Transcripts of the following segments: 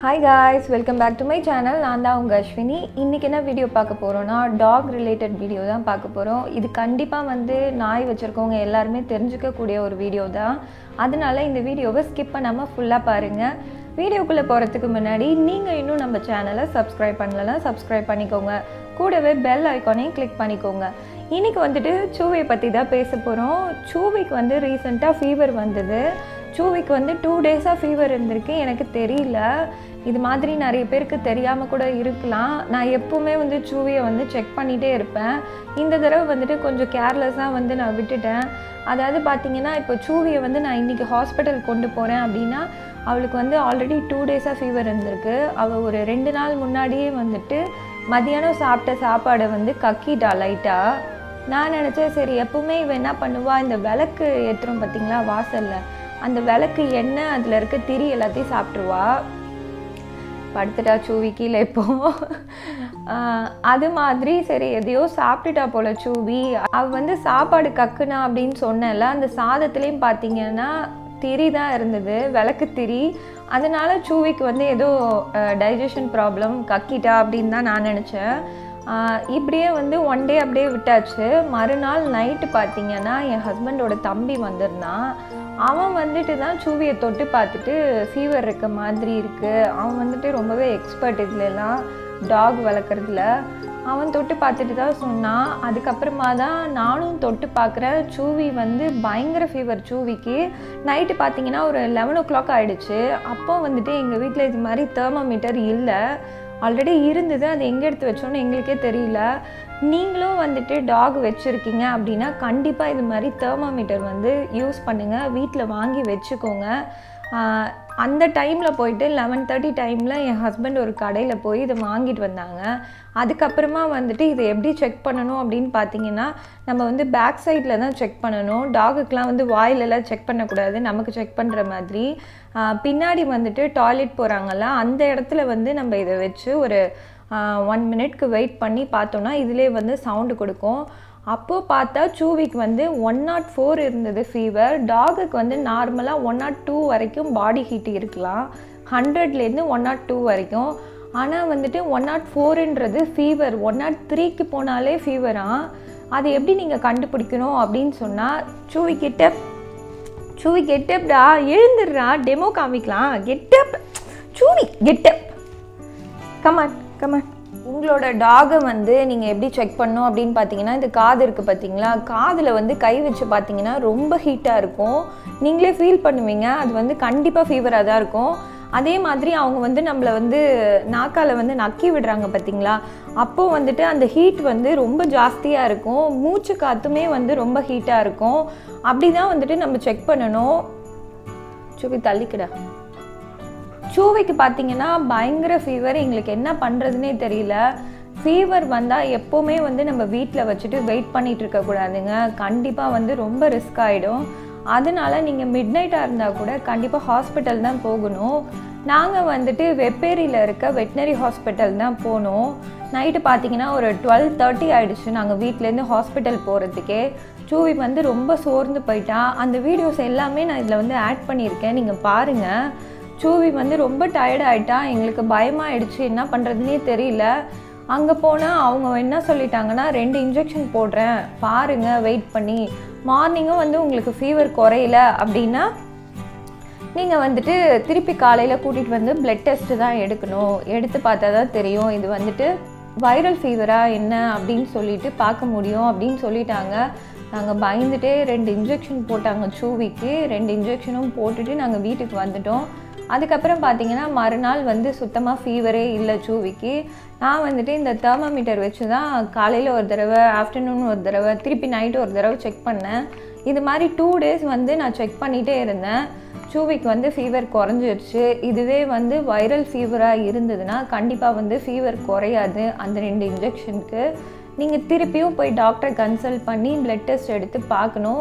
hi guys welcome back to my channel நான் தான் உங்கள் அஸ்வினி இன்றைக்கி என்ன வீடியோ பார்க்க போகிறோன்னா டாக் ரிலேட்டட் வீடியோ தான் பார்க்க போகிறோம் இது கண்டிப்பாக வந்து நாய் வச்சுருக்கவங்க எல்லாருமே தெரிஞ்சுக்கக்கூடிய ஒரு வீடியோ தான் அதனால இந்த வீடியோவை ஸ்கிப் பண்ணாமல் ஃபுல்லாக பாருங்கள் வீடியோக்குள்ளே போகிறதுக்கு முன்னாடி நீங்கள் இன்னும் நம்ம சேனலை சப்ஸ்கிரைப் பண்ணலன்னா சப்ஸ்கிரைப் பண்ணிக்கோங்க கூடவே பெல் ஐக்கானையும் கிளிக் பண்ணிக்கோங்க இன்றைக்கி வந்துட்டு சூவை பற்றி தான் பேச போகிறோம் சூவிக்கு வந்து ரீசெண்டாக ஃபீவர் வந்தது சூவிக்கு வந்து டூ டேஸாக ஃபீவர் இருந்திருக்கு எனக்கு தெரியல இது மாதிரி நிறைய பேருக்கு தெரியாமல் கூட இருக்கலாம் நான் எப்போவுமே வந்து சூவியை வந்து செக் பண்ணிகிட்டே இருப்பேன் இந்த தடவை வந்துட்டு கொஞ்சம் கேர்லெஸ்ஸாக வந்து நான் விட்டுட்டேன் அதாவது பார்த்தீங்கன்னா இப்போ சூவியை வந்து நான் இன்றைக்கி ஹாஸ்பிட்டல் கொண்டு போகிறேன் அப்படின்னா அவளுக்கு வந்து ஆல்ரெடி டூ டேஸாக ஃபீவர் இருந்திருக்கு அவள் ஒரு ரெண்டு நாள் முன்னாடியே வந்துட்டு மதியானம் சாப்பிட்ட சாப்பாடை வந்து கக்கிட்டா லைட்டாக நான் நினச்சேன் சரி எப்பவுமே இவன் என்ன பண்ணுவா இந்த விளக்கு ஏற்றுறோம் பார்த்தீங்களா வாசலில் அந்த விளக்கு எண்ணெய் அதில் இருக்க திரி எல்லாத்தையும் சாப்பிட்ருவா படுத்துட்டா சூவி கீழே இப்போ ஆஹ் அது மாதிரி சரி எதையோ சாப்பிட்டுட்டா போல சூவி அவ வந்து சாப்பாடு கக்குனா அப்படின்னு சொன்னேன்ல அந்த சாதத்துலேயும் பார்த்தீங்கன்னா திரி தான் இருந்தது விளக்கு திரி அதனால சூவிக்கு வந்து ஏதோ டைஜஷன் ப்ராப்ளம் கக்கிட்டா அப்படின்னு தான் நான் நினச்சேன் ஆஹ் இப்படியே வந்து ஒன் டே அப்படியே விட்டாச்சு மறுநாள் நைட்டு பார்த்தீங்கன்னா என் ஹஸ்பண்டோட தம்பி வந்திருந்தான் அவன் வந்துட்டு தான் சூவியை தொட்டு பார்த்துட்டு ஃபீவர் இருக்க மாதிரி இருக்குது அவன் வந்துட்டு ரொம்பவே எக்ஸ்பர்ட் இதுலலாம் டாக் வளர்க்குறதுல அவன் தொட்டு பார்த்துட்டு தான் சொன்னான் அதுக்கப்புறமா தான் நானும் தொட்டு பார்க்குறேன் சூவி வந்து பயங்கர ஃபீவர் சூவிக்கு நைட்டு பார்த்தீங்கன்னா ஒரு லெவன் ஓ கிளாக் ஆகிடுச்சு அப்போ வந்துட்டு எங்கள் வீட்டில் இது மாதிரி தெர்மோமீட்டர் இல்லை ஆல்ரெடி இருந்தது அது எங்கே எடுத்து வச்சோன்னு எங்களுக்கே தெரியல நீங்களும் வந்துட்டு டாக் வச்சுருக்கீங்க அப்படின்னா கண்டிப்பாக இது மாதிரி தெர்மோமீட்டர் வந்து யூஸ் பண்ணுங்கள் வீட்டில் வாங்கி வச்சுக்கோங்க ஆஹ் அந்த டைமில் போயிட்டு லெவன் தேர்ட்டி டைமில் என் ஹஸ்பண்ட் ஒரு கடையில் போய் இதை வாங்கிட்டு வந்தாங்க அதுக்கப்புறமா வந்துட்டு இதை எப்படி செக் பண்ணணும் அப்படின்னு பார்த்தீங்கன்னா நம்ம வந்து பேக் சைடில் தான் செக் பண்ணணும் டாகுக்கெலாம் வந்து வாயிலெல்லாம் செக் பண்ணக்கூடாது நமக்கு செக் பண்ணுற மாதிரி ஆஹ் பின்னாடி வந்துட்டு டாய்லெட் போகிறாங்கல்ல அந்த இடத்துல வந்து நம்ம இதை வச்சு ஒரு ஒன் மினிட்க்கு வெயிட் பண்ணி பார்த்தோன்னா இதிலே வந்து சவுண்டு கொடுக்கும் அப்போது பார்த்தா சூவிக்கு வந்து ஒன் நாட் ஃபோர் இருந்தது ஃபீவர் டாகுக்கு வந்து நார்மலாக ஒன் நாட் டூ வரைக்கும் பாடி ஹீட் இருக்கலாம் ஹண்ட்ரட்லேருந்து ஒன் நாட் டூ வரைக்கும் ஆனால் வந்துட்டு ஒன் நாட் ஃபோருன்றது ஃபீவர் ஒன் நாட் த்ரீக்கு போனாலே ஃபீவரா அது எப்படி நீங்கள் கண்டுபிடிக்கணும் அப்படின்னு சொன்னால் சூவி கிட்ட சூவி கெட்டப்டா எழுந்துடுறா டெமோ காமிக்கலாம் get up Suvi get up come on come on உங்களோட டாகை வந்து நீங்கள் எப்படி செக் பண்ணும் அப்படின்னு பார்த்தீங்கன்னா இந்த காது இருக்குது பார்த்தீங்களா காதில் வந்து கை வச்சு பார்த்தீங்கன்னா ரொம்ப ஹீட்டாக இருக்கும் நீங்களே ஃபீல் பண்ணுவீங்க அது வந்து கண்டிப்பாக ஃபீவராக தான் இருக்கும் அதே மாதிரி அவங்க வந்து நம்மளை வந்து நாக்கால் வந்து நக்கி விடுறாங்க பார்த்தீங்களா அப்போது வந்துட்டு அந்த ஹீட் வந்து ரொம்ப ஜாஸ்தியாக இருக்கும் மூச்சு காற்றுமே வந்து ரொம்ப ஹீட்டாக இருக்கும் அப்படி தான் வந்துட்டு நம்ம செக் பண்ணணும் சுவி தள்ளிக்கிடா சூவைக்கு பார்த்தீங்கன்னா பயங்கர ஃபீவர் எங்களுக்கு என்ன பண்ணுறதுனே தெரியல ஃபீவர் வந்தால் எப்போவுமே வந்து நம்ம வீட்டில் வச்சுட்டு வெயிட் பண்ணிட்டு இருக்கக்கூடாதுங்க கண்டிப்பாக வந்து ரொம்ப ரிஸ்க் ஆகிடும் அதனால நீங்கள் மிட் நைட்டாக இருந்தால் கூட கண்டிப்பாக ஹாஸ்பிட்டல் தான் போகணும் நாங்கள் வந்துட்டு வெப்பேரியில் இருக்க வெட்டினரி ஹாஸ்பிட்டல் தான் போனோம் நைட்டு பார்த்தீங்கன்னா ஒரு டுவெல் தேர்ட்டி ஆகிடுச்சு நாங்கள் வீட்டிலேருந்து ஹாஸ்பிட்டல் போகிறதுக்கே சூவி வந்து ரொம்ப சோர்ந்து போயிட்டா அந்த வீடியோஸ் எல்லாமே நான் இதில் வந்து ஆட் பண்ணியிருக்கேன் நீங்கள் பாருங்கள் சூவி வந்து ரொம்ப டயர்ட் ஆகிட்டா எங்களுக்கு பயமாயிடுச்சு என்ன பண்ணுறதுனே தெரியல அங்கே போனால் அவங்க என்ன சொல்லிட்டாங்கன்னா ரெண்டு இன்ஜெக்ஷன் போடுறேன் பாருங்கள் வெயிட் பண்ணி மார்னிங்கும் வந்து உங்களுக்கு ஃபீவர் குறையல அப்படின்னா நீங்கள் வந்துட்டு திருப்பி காலையில் கூட்டிகிட்டு வந்து பிளட் டெஸ்ட்டு தான் எடுக்கணும் எடுத்து பார்த்தா தான் தெரியும் இது வந்துட்டு வைரல் ஃபீவரா என்ன அப்படின்னு சொல்லிட்டு பார்க்க முடியும் அப்படின்னு சொல்லிட்டாங்க நாங்கள் பயந்துட்டே ரெண்டு இன்ஜெக்ஷன் போட்டாங்க சூவிக்கு ரெண்டு இன்ஜெக்ஷனும் போட்டுட்டு நாங்கள் வீட்டுக்கு வந்துட்டோம் அதுக்கப்புறம் பார்த்தீங்கன்னா மறுநாள் வந்து சுத்தமாக ஃபீவரே இல்லை சூவிக்கு நான் வந்துட்டு இந்த தெர்மோமீட்டர் வச்சு தான் காலையில் ஒரு தடவை ஆஃப்டர்நூன் ஒரு தடவை திருப்பி நைட்டு ஒரு தடவை செக் பண்ணேன் இது மாதிரி டூ டேஸ் வந்து நான் செக் பண்ணிகிட்டே இருந்தேன் சூவிக்கு வந்து ஃபீவர் குறைஞ்சிருச்சு இதுவே வந்து வைரல் ஃபீவராக இருந்ததுன்னா கண்டிப்பாக வந்து ஃபீவர் குறையாது அந்த ரெண்டு இன்ஜெக்ஷனுக்கு நீங்கள் திருப்பியும் போய் டாக்டர் கன்சல்ட் பண்ணி பிளட் டெஸ்ட் எடுத்து பார்க்கணும்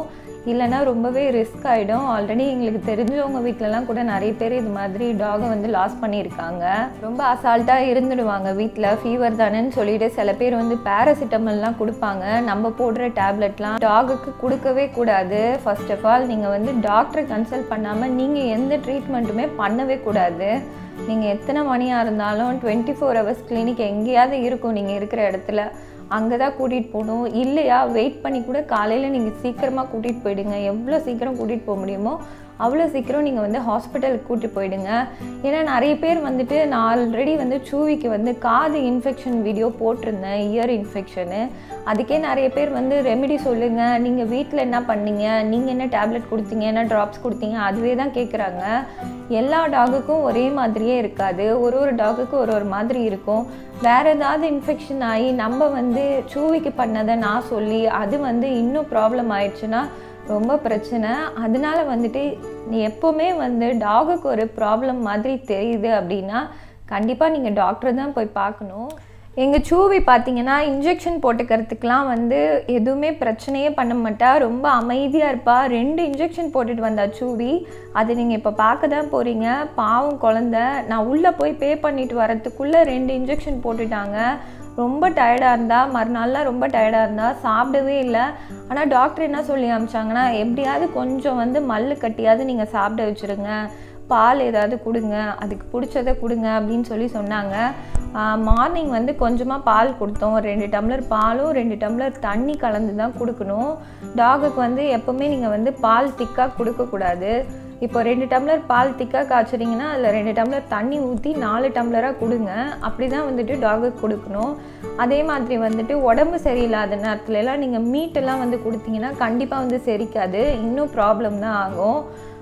இல்லைன்னா ரொம்பவே ரிஸ்க் ஆகிடும் ஆல்ரெடி எங்களுக்கு தெரிஞ்சவங்க வீட்டிலலாம் கூட நிறைய பேர் இது மாதிரி டாகை வந்து லாஸ் பண்ணியிருக்காங்க ரொம்ப அசால்ட்டாக இருந்துடுவாங்க வீட்டில் ஃபீவர் தானேன்னு சொல்லிட்டு சில பேர் வந்து பேராசிட்டமல்லாம் கொடுப்பாங்க நம்ம போடுற டேப்லெட்லாம் டாகுக்கு கொடுக்கவே கூடாது ஃபர்ஸ்ட் ஆஃப் ஆல் நீங்கள் வந்து டாக்டரை கன்சல்ட் பண்ணாமல் நீங்கள் எந்த ட்ரீட்மெண்ட்டுமே பண்ணவே கூடாது நீங்கள் எத்தனை மணியாக இருந்தாலும் டுவெண்ட்டி ஃபோர் ஹவர்ஸ் கிளினிக் எங்கேயாவது இருக்கும் நீங்கள் இருக்கிற இடத்துல அங்கே தான் கூட்டிகிட்டு போகணும் இல்லையா வெயிட் பண்ணி கூட காலையில் நீங்கள் சீக்கிரமாக கூட்டிகிட்டு போயிடுங்க எவ்வளோ சீக்கிரம் கூட்டிகிட்டு போக முடியுமோ அவ்வளோ சீக்கிரம் நீங்கள் வந்து ஹாஸ்பிட்டலுக்கு கூட்டிட்டு போயிடுங்க ஏன்னா நிறைய பேர் வந்துட்டு நான் ஆல்ரெடி வந்து சூவிக்கு வந்து காது இன்ஃபெக்ஷன் வீடியோ போட்டிருந்தேன் இயர் இன்ஃபெக்ஷனு அதுக்கே நிறைய பேர் வந்து ரெமெடி சொல்லுங்கள் நீங்கள் வீட்டில் என்ன பண்ணீங்க நீங்கள் என்ன டேப்லெட் கொடுத்தீங்க என்ன ட்ராப்ஸ் கொடுத்தீங்க அதுவே தான் கேட்குறாங்க எல்லா டாகுக்கும் ஒரே மாதிரியே இருக்காது ஒரு ஒரு டாகுக்கும் ஒரு ஒரு மாதிரி இருக்கும் வேறு ஏதாவது இன்ஃபெக்ஷன் ஆகி நம்ம வந்து சூவிக்கு பண்ணதை நான் சொல்லி அது வந்து இன்னும் ப்ராப்ளம் ஆயிடுச்சுன்னா ரொம்ப பிரச்சனை அதனால வந்துட்டு நீ எப்போவுமே வந்து டாகுக்கு ஒரு ப்ராப்ளம் மாதிரி தெரியுது அப்படின்னா கண்டிப்பாக நீங்கள் டாக்டர் தான் போய் பார்க்கணும் எங்கள் சூவி பார்த்தீங்கன்னா இன்ஜெக்ஷன் போட்டுக்கிறதுக்கெலாம் வந்து எதுவுமே பிரச்சனையே பண்ண மாட்டா ரொம்ப அமைதியாக இருப்பா ரெண்டு இன்ஜெக்ஷன் போட்டுட்டு வந்தா சூவி அது நீங்கள் இப்போ பார்க்க தான் போகிறீங்க பாவம் குழந்த நான் உள்ளே போய் பே பண்ணிட்டு வரத்துக்குள்ளே ரெண்டு இன்ஜெக்ஷன் போட்டுட்டாங்க ரொம்ப டயர்டாக இருந்தா மறுநாள்லாம் ரொம்ப டயர்டாக இருந்தா சாப்பிடவே இல்லை ஆனால் டாக்டர் என்ன சொல்லி அமிச்சாங்கன்னா எப்படியாவது கொஞ்சம் வந்து மல்லு கட்டியாவது நீங்கள் சாப்பிட வச்சுருங்க பால் ஏதாவது கொடுங்க அதுக்கு பிடிச்சதை கொடுங்க அப்படின்னு சொல்லி சொன்னாங்க மார்னிங் வந்து கொஞ்சமாக பால் கொடுத்தோம் ரெண்டு டம்ளர் பாலும் ரெண்டு டம்ளர் தண்ணி கலந்து தான் கொடுக்கணும் டாகுக்கு வந்து எப்போவுமே நீங்கள் வந்து பால் திக்காக கொடுக்கக்கூடாது இப்போ ரெண்டு டம்ளர் பால் திக்காக காய்ச்சறீங்கன்னா அதில் ரெண்டு டம்ளர் தண்ணி ஊற்றி நாலு டம்ளராக கொடுங்க அப்படி தான் வந்துட்டு டாகுக்கு கொடுக்கணும் அதே மாதிரி வந்துட்டு உடம்பு சரியில்லாத நேரத்துலலாம் நீங்கள் மீட்டெல்லாம் வந்து கொடுத்தீங்கன்னா கண்டிப்பாக வந்து செரிக்காது இன்னும் ப்ராப்ளம் தான் ஆகும்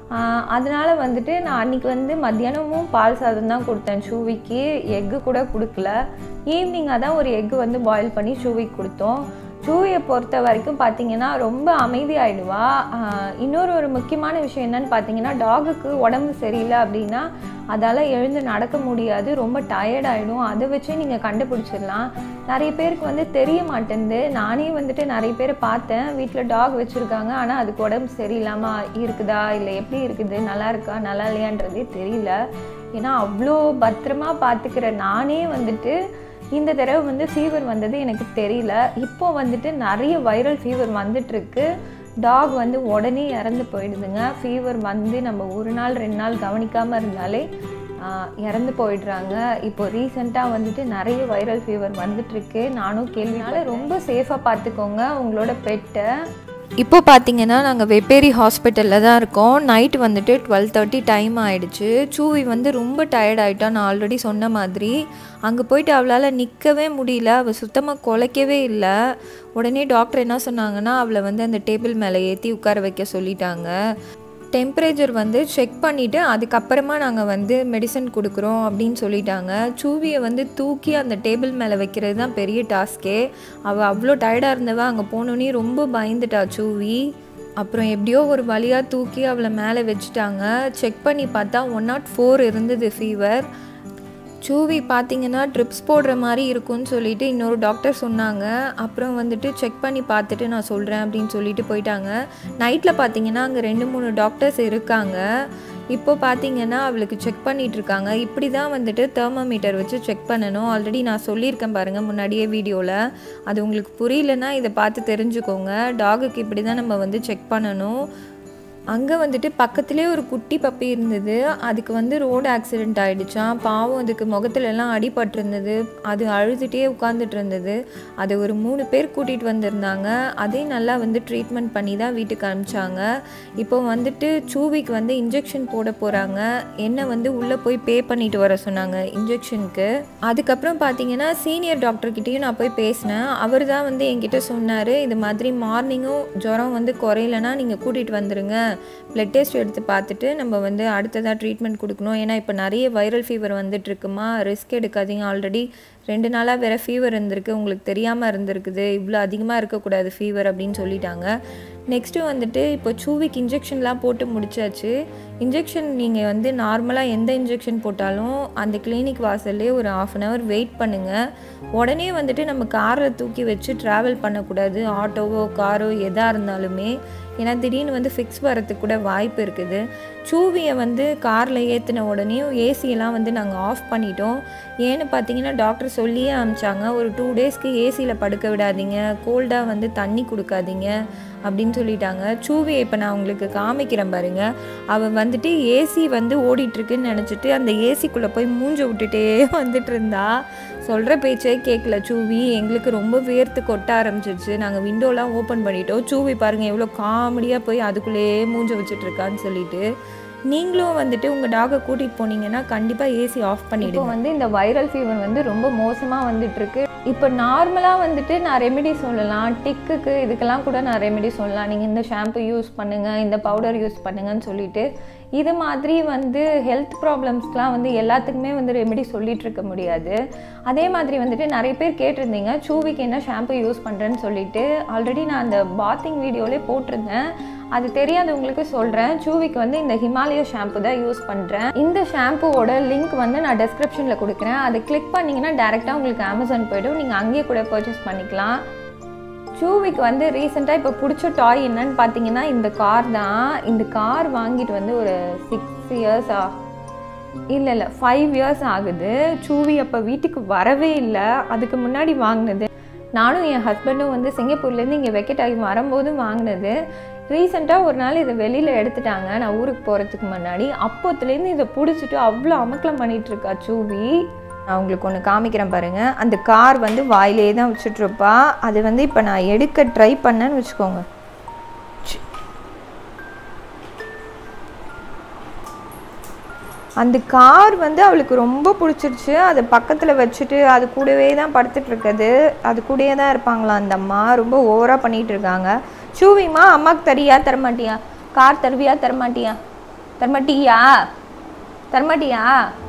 அதனால் வந்துட்டு நான் அன்றைக்கி வந்து மத்தியானமும் பால் சாதம் தான் கொடுத்தேன் சூவிக்கு எக்கு கூட கொடுக்கல ஈவினிங்காக தான் ஒரு எக்கு வந்து பாயில் பண்ணி சூவிக்கு கொடுத்தோம் சூவியை பொறுத்த வரைக்கும் பார்த்தீங்கன்னா ரொம்ப அமைதியாயிடுவா இன்னொரு ஒரு முக்கியமான விஷயம் என்னன்னு பார்த்தீங்கன்னா டாகுக்கு உடம்பு சரியில்லை அப்படின்னா அதால் எழுந்து நடக்க முடியாது ரொம்ப டயர்ட் ஆகிடும் அதை வச்சே நீங்கள் கண்டுபிடிச்சிடலாம் நிறைய பேருக்கு வந்து தெரிய மாட்டேங்குது நானே வந்துட்டு நிறைய பேர் பார்த்தேன் வீட்டில் டாக் வச்சுருக்காங்க ஆனால் அதுக்கு உடம்பு சரியில்லாமல் இருக்குதா இல்லை எப்படி இருக்குது நல்லா இருக்கா நல்லா இல்லையான்றதே தெரியல ஏன்னா அவ்வளோ பத்திரமா பார்த்துக்கிற நானே வந்துட்டு இந்த தடவை வந்து ஃபீவர் வந்தது எனக்கு தெரியல இப்போ வந்துட்டு நிறைய வைரல் ஃபீவர் வந்துட்டுருக்கு டாக் வந்து உடனே இறந்து போயிடுதுங்க ஃபீவர் வந்து நம்ம ஒரு நாள் ரெண்டு நாள் கவனிக்காமல் இருந்தாலே இறந்து போயிடுறாங்க இப்போ ரீசெண்டாக வந்துட்டு நிறைய வைரல் ஃபீவர் வந்துட்டுருக்கு நானும் கேள்வினால ரொம்ப சேஃபாக பார்த்துக்கோங்க உங்களோட பெட்டை இப்போ பார்த்தீங்கன்னா நாங்கள் வெப்பேரி ஹாஸ்பிட்டலில் தான் இருக்கோம் நைட் வந்துட்டு டுவெல் தேர்ட்டி டைம் ஆகிடுச்சு சூவி வந்து ரொம்ப டயர்ட் ஆகிட்டா நான் ஆல்ரெடி சொன்ன மாதிரி அங்கே போயிட்டு அவளால் நிற்கவே முடியல அவள் சுத்தமாக குலைக்கவே இல்லை உடனே டாக்டர் என்ன சொன்னாங்கன்னா அவளை வந்து அந்த டேபிள் மேலே ஏற்றி உட்கார வைக்க சொல்லிட்டாங்க டெம்பரேச்சர் வந்து செக் பண்ணிவிட்டு அதுக்கப்புறமா நாங்கள் வந்து மெடிசன் கொடுக்குறோம் அப்படின்னு சொல்லிட்டாங்க சூவியை வந்து தூக்கி அந்த டேபிள் மேலே வைக்கிறது தான் பெரிய டாஸ்க்கே அவள் அவ்வளோ டயர்டாக இருந்தவ அங்கே போனோன்னே ரொம்ப பயந்துட்டா சூவி அப்புறம் எப்படியோ ஒரு வழியாக தூக்கி அவளை மேலே வச்சுட்டாங்க செக் பண்ணி பார்த்தா ஒன் நாட் ஃபோர் இருந்தது ஃபீவர் சூவி பார்த்தீங்கன்னா ட்ரிப்ஸ் போடுற மாதிரி இருக்கும்னு சொல்லிட்டு இன்னொரு டாக்டர் சொன்னாங்க அப்புறம் வந்துட்டு செக் பண்ணி பார்த்துட்டு நான் சொல்கிறேன் அப்படின்னு சொல்லிட்டு போயிட்டாங்க நைட்டில் பார்த்தீங்கன்னா அங்கே ரெண்டு மூணு டாக்டர்ஸ் இருக்காங்க இப்போ பார்த்தீங்கன்னா அவளுக்கு செக் பண்ணிட்டு இருக்காங்க இப்படி தான் வந்துட்டு தெர்மோமீட்டர் வச்சு செக் பண்ணணும் ஆல்ரெடி நான் சொல்லியிருக்கேன் பாருங்கள் முன்னாடியே வீடியோவில் அது உங்களுக்கு புரியலன்னா இதை பார்த்து தெரிஞ்சுக்கோங்க டாகுக்கு இப்படி தான் நம்ம வந்து செக் பண்ணணும் அங்கே வந்துட்டு பக்கத்துலேயே ஒரு குட்டி பப்பி இருந்தது அதுக்கு வந்து ரோடு ஆக்சிடெண்ட் ஆகிடுச்சான் பாவம் அதுக்கு முகத்துல எல்லாம் அடிபட்டிருந்தது அது அழுதுகிட்டே உட்காந்துட்டு இருந்தது அதை ஒரு மூணு பேர் கூட்டிகிட்டு வந்திருந்தாங்க அதையும் நல்லா வந்து ட்ரீட்மெண்ட் பண்ணி தான் வீட்டுக்கு அனுப்பிச்சாங்க இப்போ வந்துட்டு சூவிக்கு வந்து இன்ஜெக்ஷன் போட போகிறாங்க என்ன வந்து உள்ளே போய் பே பண்ணிட்டு வர சொன்னாங்க இன்ஜெக்ஷனுக்கு அதுக்கப்புறம் பார்த்தீங்கன்னா சீனியர் டாக்டர்கிட்டயும் நான் போய் பேசினேன் அவர் தான் வந்து என்கிட்ட சொன்னார் இது மாதிரி மார்னிங்கும் ஜுரம் வந்து குறையலன்னா நீங்கள் கூட்டிகிட்டு வந்துடுங்க பிளட் டெஸ்ட் எடுத்து பார்த்துட்டு நம்ம வந்து அடுத்ததாக ட்ரீட்மெண்ட் கொடுக்கணும் ஏன்னா இப்போ நிறைய வைரல் ஃபீவர் வந்துட்டு இருக்குமா ரிஸ்க் எடுக்காதீங்க ஆல்ரெடி ரெண்டு நாளாக வேறு ஃபீவர் இருந்திருக்கு உங்களுக்கு தெரியாமல் இருந்திருக்குது இவ்வளோ அதிகமாக இருக்கக்கூடாது ஃபீவர் அப்படின்னு சொல்லிட்டாங்க நெக்ஸ்ட்டு வந்துட்டு இப்போ சூவிக்கு இன்ஜெக்ஷன்லாம் போட்டு முடிச்சாச்சு இன்ஜெக்ஷன் நீங்கள் வந்து நார்மலாக எந்த இன்ஜெக்ஷன் போட்டாலும் அந்த கிளினிக் வாசல்லே ஒரு ஆஃப் அன் ஹவர் வெயிட் பண்ணுங்கள் உடனே வந்துட்டு நம்ம காரில் தூக்கி வச்சு ட்ராவல் பண்ணக்கூடாது ஆட்டோவோ காரோ எதாக இருந்தாலுமே ஏன்னா திடீர்னு வந்து ஃபிக்ஸ் வரதுக்கு கூட வாய்ப்பு இருக்குது சூவியை வந்து காரில் ஏற்றின உடனேயும் ஏசியெல்லாம் வந்து நாங்கள் ஆஃப் பண்ணிட்டோம் ஏன்னு பார்த்தீங்கன்னா டாக்டர் சொல்லியே அனுப்பிச்சாங்க ஒரு டூ டேஸ்க்கு ஏசியில் படுக்க விடாதீங்க கோல்டாக வந்து தண்ணி கொடுக்காதீங்க அப்படின்னு சொல்லிட்டாங்க சூவியை இப்போ நான் உங்களுக்கு காமிக்கிறேன் பாருங்க அவள் வந்துட்டு ஏசி வந்து ஓடிட்டுருக்குன்னு நினச்சிட்டு அந்த ஏசிக்குள்ளே போய் மூஞ்ச விட்டுட்டே வந்துட்டு இருந்தா சொல்கிற பேச்சே கேட்கல சூவி எங்களுக்கு ரொம்ப வேர்த்து கொட்ட ஆரம்பிச்சிருச்சு நாங்கள் விண்டோலாம் ஓப்பன் பண்ணிட்டோம் சூவி பாருங்கள் எவ்வளோ காமெடியாக போய் அதுக்குள்ளேயே மூஞ்ச வச்சுட்டு இருக்கான்னு சொல்லிட்டு நீங்களும் வந்துட்டு உங்கள் டாகை கூட்டிகிட்டு போனீங்கன்னா கண்டிப்பாக ஏசி ஆஃப் பண்ணிவிடுங்க இப்போ வந்து இந்த வைரல் ஃபீவர் வந்து ரொம்ப மோசமாக வந்துட்டுருக்கு இப்போ நார்மலாக வந்துட்டு நான் ரெமெடி சொல்லலாம் டிக்குக்கு இதுக்கெல்லாம் கூட நான் ரெமெடி சொல்லலாம் நீங்கள் இந்த ஷாம்பு யூஸ் பண்ணுங்கள் இந்த பவுடர் யூஸ் பண்ணுங்கன்னு சொல்லிட்டு இது மாதிரி வந்து ஹெல்த் ப்ராப்ளம்ஸ்க்கெலாம் வந்து எல்லாத்துக்குமே வந்து ரெமெடி சொல்லிட்டு இருக்க முடியாது அதே மாதிரி வந்துட்டு நிறைய பேர் கேட்டிருந்தீங்க சூவிக்கு என்ன ஷாம்பு யூஸ் பண்ணுறேன்னு சொல்லிட்டு ஆல்ரெடி நான் அந்த பாத்திங் வீடியோலே போட்டிருந்தேன் அது தெரியாதவங்களுக்கு சொல்கிறேன் சூவிக்கு வந்து இந்த ஹிமாலயா ஷாம்பு தான் யூஸ் பண்ணுறேன் இந்த ஷாம்புவோட லிங்க் வந்து நான் டெஸ்கிரிப்ஷனில் கொடுக்குறேன் அதை கிளிக் பண்ணிங்கன்னா டேரெக்டாக உங்களுக்கு அமேசான் போய்டும் நீங்கள் அங்கேயே கூட பர்ச்சேஸ் பண்ணிக்கலாம் சூவிக்கு வந்து ரீசெண்டாக இப்போ பிடிச்ச டாய் என்னன்னு பார்த்தீங்கன்னா இந்த கார் தான் இந்த கார் வாங்கிட்டு வந்து ஒரு சிக்ஸ் இயர்ஸா இல்லை இல்லை ஃபைவ் இயர்ஸ் ஆகுது சூவி அப்போ வீட்டுக்கு வரவே இல்லை அதுக்கு முன்னாடி வாங்கினது நானும் என் ஹஸ்பண்டும் வந்து சிங்கப்பூர்லேருந்து இங்கே வெக்கெட் ஆகி வரும்போது வாங்கினது ரீசெண்டாக ஒரு நாள் இதை வெளியில் எடுத்துட்டாங்க நான் ஊருக்கு போகிறதுக்கு முன்னாடி அப்போத்துலேருந்து இதை பிடிச்சிட்டு அவ்வளோ அமக்கலம் பண்ணிகிட்ருக்கா சூவி நான் உங்களுக்கு ஒன்று காமிக்கிறேன் பாருங்கள் அந்த கார் வந்து வாயிலே தான் வச்சுட்ருப்பா அது வந்து இப்போ நான் எடுக்க ட்ரை பண்ணேன்னு வச்சுக்கோங்க அந்த கார் வந்து அவளுக்கு ரொம்ப பிடிச்சிருச்சு அதை பக்கத்தில் வச்சுட்டு அது கூடவே தான் படுத்துட்டு இருக்குது அது கூடயே தான் இருப்பாங்களா அந்த அம்மா ரொம்ப ஓவராக பண்ணிகிட்டு இருக்காங்க சூவிமா அம்மாவுக்கு தரியா தரமாட்டியா கார் தருவியா தரமாட்டியா தரமாட்டியா தரமாட்டியா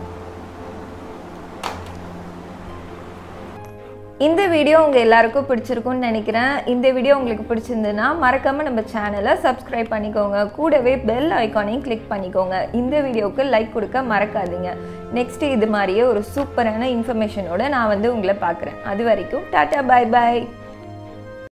இந்த வீடியோ உங்கள் எல்லாருக்கும் பிடிச்சிருக்கும்னு நினைக்கிறேன் இந்த வீடியோ உங்களுக்கு பிடிச்சிருந்ததுன்னா மறக்காமல் நம்ம சேனலை சப்ஸ்கிரைப் பண்ணிக்கோங்க கூடவே பெல் ஐக்கானையும் கிளிக் பண்ணிக்கோங்க இந்த வீடியோவுக்கு லைக் கொடுக்க மறக்காதீங்க நெக்ஸ்ட்டு இது மாதிரியே ஒரு சூப்பரான இன்ஃபர்மேஷனோட நான் வந்து உங்களை பார்க்குறேன் அது வரைக்கும் டாட்டா பாய் பாய்